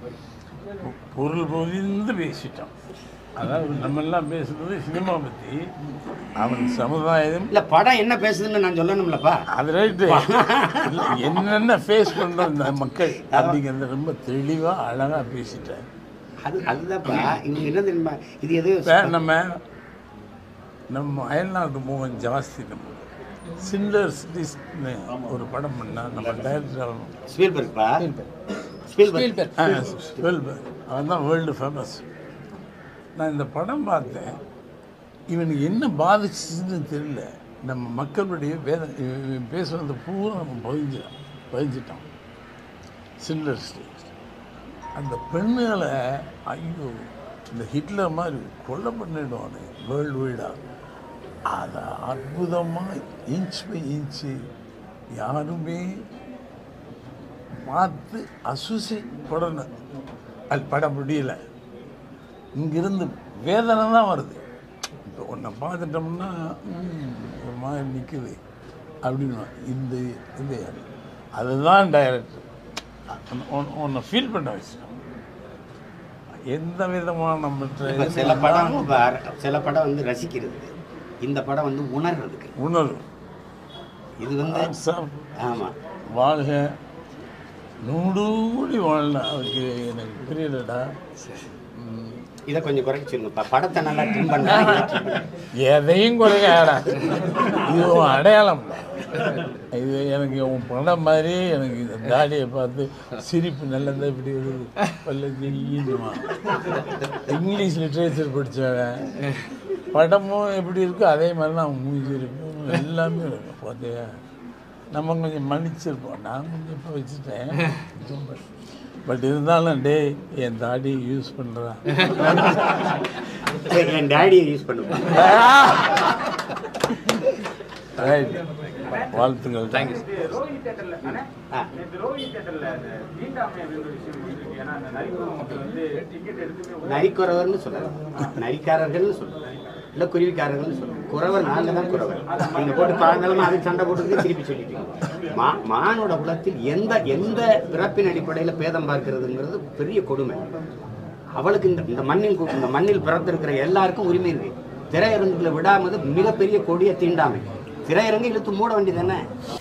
பொருள் பொருளிந்து பேசிட்டோம் அதாவது நம்ம எல்லாம் பேசுறது சினிமா பற்றி அவன் சமுதாயம் இல்ல படம் என்ன பேசுதுன்னு நான் சொல்லணும்லப்பா அது ரைட்டு என்னென்ன ஃபேஸ் பண்ணுறோம் இந்த மக்கள் அப்படிங்கிறத ரொம்ப தெளிவாக அழகாக பேசிட்டேன் அது அதுதான்ப்பா இவங்க என்ன தெரியுமா இது எது இப்போ நம்ம நம்ம அயல்நாட்டு மோகன் ஜாஸ்தி நம்ம சிண்டர் சிட்டிஸ்னு ஒரு படம் பண்ணால் நம்ம டைரக்டர் ஸ்பீல்பர்க்ப்பா ஸ்பீல்பர்க் ஸ்பெல்பர்க் அவன் தான் வேர்ல்டு ஃபேமஸ் நான் இந்த படம் பார்த்தேன் இவனுக்கு என்ன பாதிச்சுன்னு தெரியல நம்ம மக்களுடைய வேத இவன் இவன் பேசுறது பூரா நம்ம பதிஞ்சிட்டோம் பதிஞ்சிட்டோம் சில்லர் ஸ்டேட் அந்த பெண்ணுகளை ஐயோ இந்த ஹிட்லர் மாதிரி கொலை பண்ணிடுவானு வேர்ல்டு வைடாக அதை அற்புதமாக இன்ச் பை இன்ச்சு யாருமே பார்த்து அசுசி படணும் அது பட முடியல இங்கிருந்து வேதனை தான் வருது இப்போ உன்னை பார்த்துட்டோம்னா ம், ஒரு மாதிரி நிற்குது அப்படின்னு இந்த இது அதுதான் டைரக்டர் உன்னை ஃபீல் பண்ண வச்சிட்டோம் எந்த விதமான நம்மகிட்ட இப்ப இது சில படம் இப்ப சில படம் வந்து ரசிக்கிறது இந்த படம் வந்து உணர்றதுக்கு உணர்வு இது வந்து சாப் ஆமா வாழ்க நூடூடி வாழணும் அதுக்கு எனக்கு புரியலடா ம், இதை கொஞ்சம் குறைக்க சொல்லுங்கப்பா படத்தை நல்லா ட்ரிம் பண்ணா எதையும் குறையாடா இது உன் அடையாளம் இது எனக்கு உன் படம் மாதிரி எனக்கு இந்த தாடியை பார்த்து சிரிப்பு நல்லதா இப்படி வருது பல்ல ஈடுமா இங்கிலீஷ் லிட்ரேச்சர் படித்தவன் படமும் எப்படி இருக்கோ அதே மாதிரி தான் அவன் மூஞ்சி இருக்கும் எல்லாமே இருக்கும் பார்த்தியா நம்ம கொஞ்சம் மன்னிச்சிருப்போம் நான் கொஞ்சம் இப்போ வச்சுட்டேன் பட் இருந்தாலும் டேய் என் தாடி யூஸ் பண்ணுறான் என் டேடியை யூஸ் பண்ணுவேன் ரைட் வாழ்த்துக்கள் தேங்க்யூ ரோஹித் தேட்டர்ல அண்ணே, ஆ. நேத்து ரோஹித் தேட்டர்ல அந்த தீண்டாமை அப்படின்ற ஒரு விஷயம் இருக்கு ஏன்னா அந்த நரிக்குறவங்க மக்கள் வந்து டிக்கெட் எடுத்துமே நரிக்குறவர்னு சொல்லலாம் நரிக்காரர்கள்னு சொல்லலாம் இல்லை குருவிக்காரர்கள்னு சொல்லலாம் குறவர் நாங்கள் தான் குறவர் நீங்கள் போட்டு பழங்காலமாக அதுக்கு சண்டை போட்டுட்டு திருப்பி சொல்லிட்டீங்க மா மானோட குலத்தில் எந்த எந்த பிறப்பின் அடிப்படையில் பேதம் பார்க்கிறதுங்கிறது பெரிய கொடுமை அவளுக்கு இந்த இந்த மண்ணில் கு- இந்த மண்ணில் பிறந்திருக்கிற எல்லாருக்கும் உரிமை இருக்கு திரையரங்குல விடாமது மிகப்பெரிய கொடிய தீண்டாமை திரையரங்கை இழுத்து மூட வேண்டியது என்ன